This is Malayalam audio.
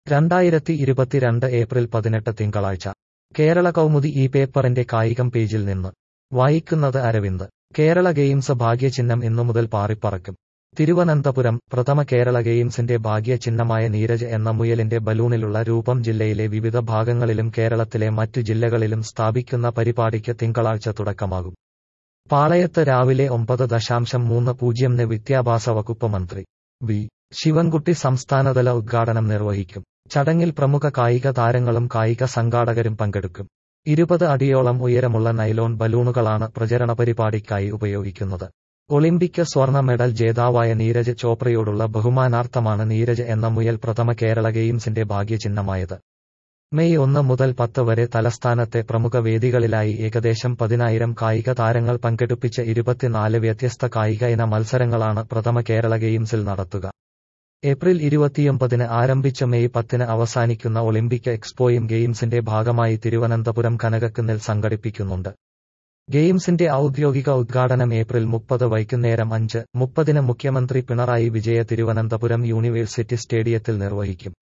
രണ്ടായിരത്തി ഇരുപത്തിരണ്ട് ഏപ്രിൽ പതിനെട്ട് തിങ്കളാഴ്ച കേരള കൗമുദി ഈ പേപ്പറിന്റെ കായികം പേജിൽ നിന്ന് വായിക്കുന്നത് അരവിന്ദ് കേരള ഗെയിംസ് ഭാഗ്യചിഹ്നം ഇന്നു മുതൽ പാറിപ്പറക്കും തിരുവനന്തപുരം പ്രഥമ കേരള ഗെയിംസിന്റെ ഭാഗ്യചിഹ്നമായ നീരജ് എന്ന മുയലിന്റെ ബലൂണിലുള്ള രൂപം ജില്ലയിലെ വിവിധ ഭാഗങ്ങളിലും കേരളത്തിലെ മറ്റു ജില്ലകളിലും സ്ഥാപിക്കുന്ന പരിപാടിക്ക് തിങ്കളാഴ്ച തുടക്കമാകും പാളയത്ത് രാവിലെ ഒമ്പത് ദശാംശം മൂന്ന് പൂജ്യംന് വിദ്യാഭ്യാസ വകുപ്പ് മന്ത്രി വി ശിവൻകുട്ടി സംസ്ഥാനതല ഉദ്ഘാടനം നിർവഹിക്കും ചടങ്ങിൽ പ്രമുഖ കായിക താരങ്ങളും കായിക സംഘാടകരും പങ്കെടുക്കും ഇരുപത് അടിയോളം ഉയരമുള്ള നൈലോൺ ബലൂണുകളാണ് പ്രചരണ പരിപാടിക്കായി ഉപയോഗിക്കുന്നത് ഒളിമ്പിക് സ്വർണ്ണ മെഡൽ ജേതാവായ നീരജ് ചോപ്രയോടുള്ള ബഹുമാനാർത്ഥമാണ് നീരജ് എന്ന മുയൽ പ്രഥമ കേരള ഗെയിംസിന്റെ ഭാഗ്യചിഹ്നമായത് മെയ് ഒന്ന് മുതൽ പത്ത് വരെ തലസ്ഥാനത്തെ പ്രമുഖ വേദികളിലായി ഏകദേശം പതിനായിരം കായിക താരങ്ങൾ പങ്കെടുപ്പിച്ച ഇരുപത്തിനാല് വ്യത്യസ്ത കായിക ഇന മത്സരങ്ങളാണ് പ്രഥമ കേരള ഗെയിംസിൽ നടത്തുക ഏപ്രിൽ ഇരുപത്തിയൊമ്പതിന് ആരംഭിച്ച മെയ് പത്തിന് അവസാനിക്കുന്ന ഒളിമ്പിക് എക്സ്പോയും ഗെയിംസിന്റെ ഭാഗമായി തിരുവനന്തപുരം കനകക്കുന്നിൽ സംഘടിപ്പിക്കുന്നുണ്ട് ഗെയിംസിന്റെ ഔദ്യോഗിക ഉദ്ഘാടനം ഏപ്രിൽ മുപ്പത് വൈകുന്നേരം അഞ്ച് മുപ്പതിന് മുഖ്യമന്ത്രി പിണറായി വിജയ തിരുവനന്തപുരം യൂണിവേഴ്സിറ്റി സ്റ്റേഡിയത്തിൽ നിർവഹിക്കും